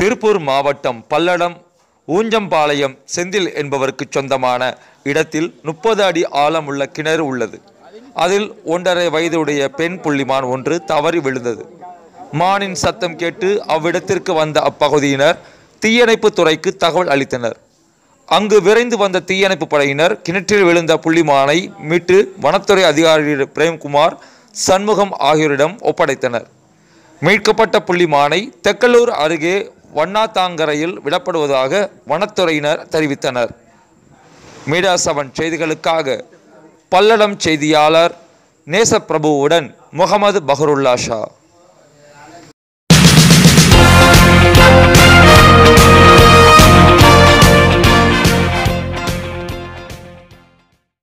திருப்பூர் மாவட்டம் பல்லடம் ஊஞ்சம்பாளையம் செந்தில் என்பவருக்கு சொந்தமான இடத்தில் முப்பது அடி ஆழமுள்ள கிணறு உள்ளது அதில் ஒன்றரை வயதுடைய பெண் புள்ளிமான் ஒன்று தவறி விழுந்தது மானின் சத்தம் கேட்டு அவ்விடத்திற்கு வந்த அப்பகுதியினர் தீயணைப்பு துறைக்கு தகவல் அளித்தனர் அங்கு விரைந்து வந்த தீயணைப்பு படையினர் கிணற்றில் விழுந்த புள்ளிமானை மீட்டு வனத்துறை அதிகாரி பிரேம்குமார் சண்முகம் ஆகியோரிடம் ஒப்படைத்தனர் மீட்கப்பட்ட புள்ளிமானை தெக்கலூர் அருகே வண்ணாத்தாங்கரையில் விடப்படுவதாக வனத்துறையினர் தெரிவித்தனர் மீடியா செவன் செய்திகளுக்காக பல்லடம் செய்தியாளர் நேசப்பிரபுவுடன் முகமது பஹருல்லா ஷா